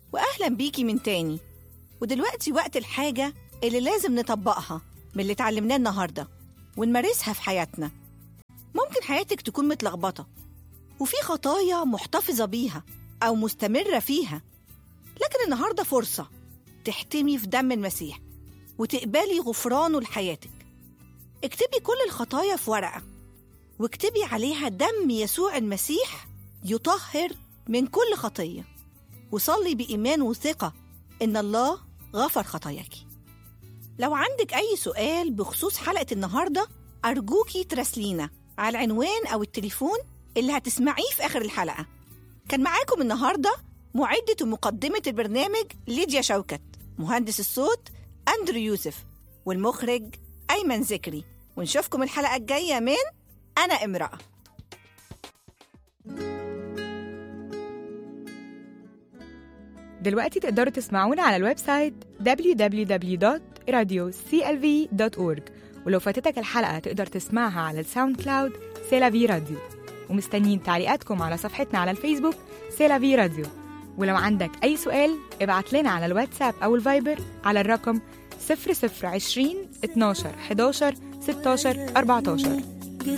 وأهلا بيكي من تاني ودلوقتي وقت الحاجة اللي لازم نطبقها من اللي اتعلمناه النهاردة ونمارسها في حياتنا ممكن حياتك تكون متلخبطة وفي خطايا محتفظة بيها أو مستمرة فيها لكن النهاردة فرصة تحتمي في دم المسيح وتقبلي غفرانه لحياتك اكتبي كل الخطايا في ورقة واكتبي عليها دم يسوع المسيح يطهر من كل خطية وصلي بإيمان وثقة إن الله غفر خطاياك لو عندك أي سؤال بخصوص حلقة النهاردة أرجوكي تراسلينا على العنوان أو التليفون اللي هتسمعيه في آخر الحلقة كان معاكم النهاردة معدة ومقدمة البرنامج ليديا شوكت مهندس الصوت أندرو يوسف والمخرج أيمن ذكري ونشوفكم الحلقة الجاية من أنا امرأة دلوقتي تقدروا تسمعونا على الويب سايت www.radioclv.org ولو فاتتك الحلقة تقدر تسمعها على الساوند كلاود سيلافي راديو ومستنيين تعليقاتكم على صفحتنا على الفيسبوك سيلافي راديو ولو عندك أي سؤال ابعت لنا على الواتساب أو الفايبر على الرقم 0020 12 11 16 14